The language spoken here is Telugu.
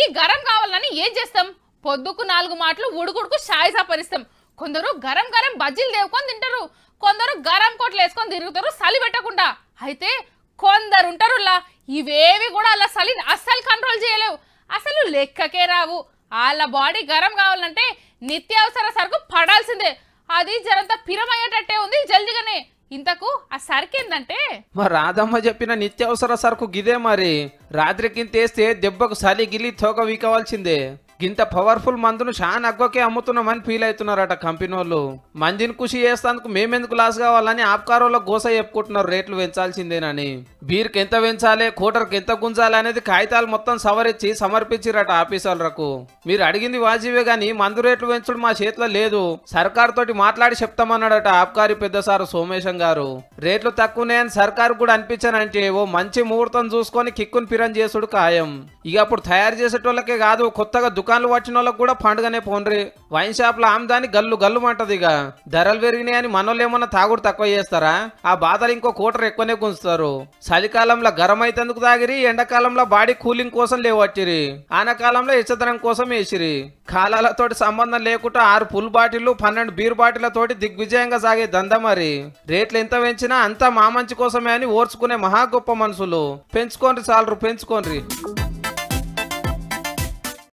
గరం కావాలని ఏం చేస్తాం పొద్దుకు నాలుగు మాటలు ఉడుకుడుకు షాయి సపరిస్తాం కొందరు గరం గరం బజ్జీలు దేవుకొని తింటారు కొందరు గరం కోట్లు వేసుకొని తిరుగుతారు చలి పెట్టకుండా అయితే కొందరు ఉంటారులా ఇవేవి కూడా అలా చలి అస్సలు కంట్రోల్ చేయలేవు అసలు లెక్కకే రావు వాళ్ళ బాడీ గరం కావాలంటే నిత్యావసర సరుకు పడాల్సిందే అది జరంత పిరమయ్యేటట్టే ఉంది జల్దిగానే ఇంతకు ఆ సరుకు ఏంటంటే మరి రాధమ్మ చెప్పిన నిత్యావసర సరుకు గిదే మరి రాత్రికి తెస్తే దెబ్బకు సలి గిలి తోక వీకవలసిందే గింత పవర్ఫుల్ మందును చాలా అగ్గోకే అమ్ముతున్నామని ఫీల్ అవుతున్నారట కంపెనీ వాళ్ళు మందిని కృషి చేస్తానికి మేమెందుకు లాస్ కావాలని ఆప్కారోళ్ళ గోస చెప్పుకుంటున్నారు రేట్లు పెంచాల్సిందేనని బీర్కి ఎంత పెంచాలి కోటర్కి ఎంత గుంజాలి అనేది కాగితాలు మొత్తం సవరించి సమర్పించిరట ఆఫీసర్లకు మీరు అడిగింది వాజివే గాని మందు రేట్లు పెంచడం మా చేతిలో లేదు సర్కార్ తోటి మాట్లాడి చెప్తామన్నాడట ఆబ్కారీ పెద్ద సారు సోమేశం గారు రేట్లు తక్కువనే అని సర్కారు కూడా అనిపించానంటే ఓ మంచి ముహూర్తం చూసుకొని కిక్కుని పిరం చేసుడు ఖాయం ఇక అప్పుడు తయారు చేసేటోళ్ళకే కాదు కొత్తగా దుకాణాలు వచ్చిన వాళ్ళకి కూడా పండుగనే పోన్రి వైన్ షాప్ లో ఆమ్దాని గల్లు గల్లు మంటది ఇక ధరలు పెరిగినాయని మనోళ్ళు ఏమన్నా తాగుడు తక్కువ చేస్తారా ఆ బాధలు ఇంకో కూటర్ ఎక్కువనే గుంచుతారు చలికాలంలో గరం అయితేందుకు తాగిరి ఎండాకాలంలో బాడీ కూలింగ్ కోసం లేవచ్చిరి ఆనకాలంలో ఇచ్చదనం కోసం వేసిరి కాలాలతోటి సంబంధం లేకుండా ఆరు ఫుల్ బాటిల్ పన్నెండు బీర్ బాటిళ్లతోటి దిగ్విజయంగా సాగే దంద మరి రేట్లు ఎంత పెంచినా అంతా మా మంచి కోసమే అని ఓర్చుకునే మహా గొప్ప మనుషులు పెంచుకోండి చాలరు పెంచుకోండి